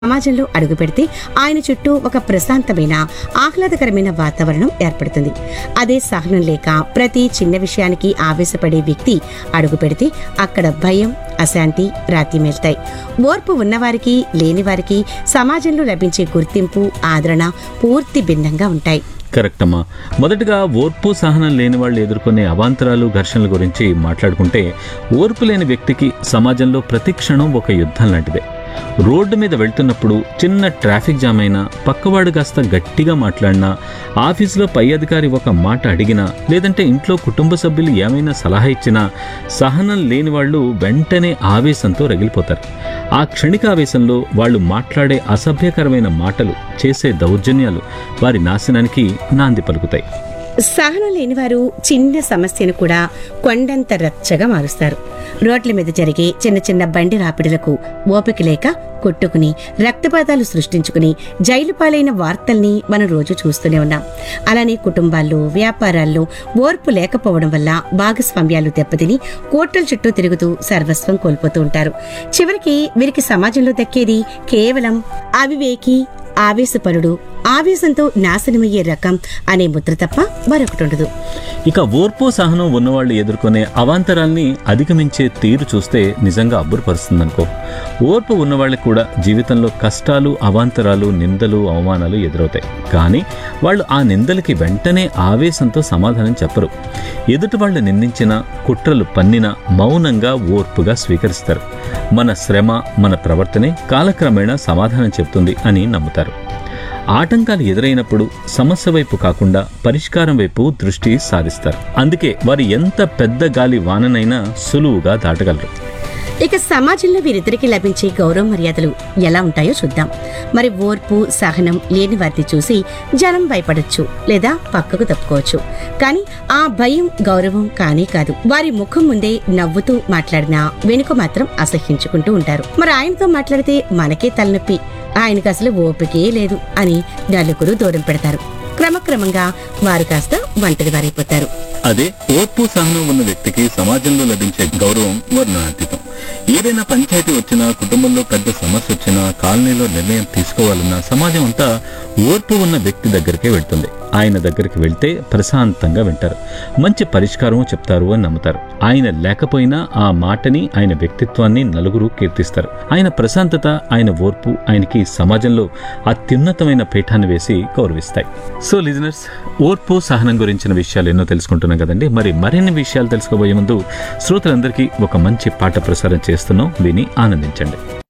సమాజంలో అడుగుపెడితే ఆయన చుట్టూ ఒక ప్రశాంతమైన ఆహ్లాదకరమైన వాతావరణం ఏర్పడుతుంది అదే సహనం లేక ప్రతి చిన్న విషయానికి ఆవేశపడే వ్యక్తి అడుగు పెడితే అక్కడ భయం అశాంతి రాతి మేల్తాయి ఓర్పు ఉన్నవారికి లేనివారికి సమాజంలో లభించే గుర్తింపు ఆదరణ పూర్తి భిన్నంగా ఉంటాయి కరెక్ట్ అమ్మా మొదటగా ఓర్పు సహనం లేని వాళ్ళు ఎదుర్కొనే అవాంతరాలు ఘర్షణల గురించి మాట్లాడుకుంటే ఓర్పు లేని వ్యక్తికి సమాజంలో ప్రతి క్షణం ఒక యుద్ధం లాంటిదే రోడ్డు మీద వెళ్తున్నప్పుడు చిన్న ట్రాఫిక్ జామ్ అయినా పక్కవాడు కాస్త గట్టిగా మాట్లాడినా ఆఫీసులో పై అధికారి ఒక మాట అడిగినా లేదంటే ఇంట్లో కుటుంబ సభ్యులు ఏమైనా సలహా ఇచ్చినా సహనం లేని వాళ్ళు వెంటనే ఆవేశంతో రగిలిపోతారు ఆ క్షణికావేశంలో వాళ్ళు మాట్లాడే అసభ్యకరమైన మాటలు చేసే దౌర్జన్యాలు వారి నాశనానికి నాంది పలుకుతాయి సహనం లేనివారు చిన్న సమస్యను కూడా కొండంత రచ్చగా మారుస్తారు రోడ్ల మీద జరిగే చిన్న చిన్న బండి రాపిడులకు ఓపిక లేక కొట్టుకుని రక్తపాతాలు సృష్టించుకుని జైలు పాలైన వార్తల్ని మనం రోజు చూస్తూనే ఉన్నాం అలానే కుటుంబాల్లో వ్యాపారాల్లో ఓర్పు లేకపోవడం వల్ల భాగస్వామ్యాలు దెబ్బతిని కోట్ల చుట్టూ తిరుగుతూ సర్వస్వం కోల్పోతూ ఉంటారు చివరికి వీరికి సమాజంలో దక్కేది కేవలం అవివేకి ఆవేశపరుడు ఆవేశంతో నాశనమయ్యే రకం అనే ముద్ర తప్ప మరొకటి ఉండదు ఇక ఓర్పు సహనం ఉన్నవాళ్ళు ఎదుర్కొనే అవాంతరాల్ని అధిగమించే తీరు చూస్తే నిజంగా అబ్బురపరుస్తుందనుకో ఓర్పు ఉన్నవాళ్ళకి కూడా జీవితంలో కష్టాలు అవాంతరాలు నిందలు అవమానాలు ఎదురవుతాయి కానీ వాళ్ళు ఆ నిందలకి వెంటనే ఆవేశంతో సమాధానం చెప్పరు ఎదుటి వాళ్ళు నిందించిన కుట్రలు పన్నిన మౌనంగా ఓర్పుగా స్వీకరిస్తారు మన శ్రమ మన ప్రవర్తనే కాలక్రమేణా సమాధానం చెప్తుంది అని నమ్ముతారు ఆటంకాలు ఎదురైనప్పుడు సమస్య వైపు కాకుండా పరిష్కారం వైపు దృష్టి సారిస్తారు అందుకే వారు ఎంత పెద్ద గాలి వాననైనా సులువుగా దాటగలరు ఇక సమాజంలో వీరిద్దరికి లభించే గౌరవ మర్యాదలు ఎలా ఉంటాయో చూద్దాం మరి ఓర్పు సహనం లేని వారిని చూసి జనం భయపడొచ్చు లేదా పక్కకు తప్పుకోవచ్చు కానీ ఆ భయం గౌరవం కానే కాదు వారి ముఖం ముందే నవ్వుతూ మాట్లాడినా వెనుక మాత్రం అసహ్యించుకుంటూ ఉంటారు మరి ఆయనతో మాట్లాడితే మనకే తలనొప్పి ఆయనకు అసలు ఓపికే లేదు అని నలుగురు దూరం పెడతారు క్రమక్రమంగా వారు కాస్త ఒంటరి వారైపోతారు అదే ఓర్పు సహనం ఉన్న వ్యక్తికి సమాజంలో లభించే గౌరవం వర్ణనాతీతం ఏదైనా పంచాయతీ వచ్చినా కుటుంబంలో పెద్ద సమస్య వచ్చినా కాలనీలో నిర్ణయం తీసుకోవాలన్నా సమాజం అంతా ఓర్పు ఉన్న వ్యక్తి దగ్గరికే వెళ్తుంది ఆయన దగ్గరికి వెళ్తే ప్రశాంతంగా వింటారు మంచి పరిష్కారం చెప్తారు అని నమ్ముతారు ఆయన లేకపోయినా ఆ మాటని ఆయన వ్యక్తిత్వాన్ని నలుగురు కీర్తిస్తారు ఆయన ప్రశాంతత ఆయన ఓర్పు ఆయనకి సమాజంలో అత్యున్నతమైన పీఠాన్ని వేసి గౌరవిస్తాయి సో లిజనర్స్ ఓర్పు సహనం గురించిన విషయాలు ఎన్నో తెలుసుకుంటున్నాం కదండి మరి మరిన్ని విషయాలు తెలుసుకోబోయే ముందు శ్రోతలందరికీ ఒక మంచి పాట ప్రసారం చేస్తున్నాం విని ఆనందించండి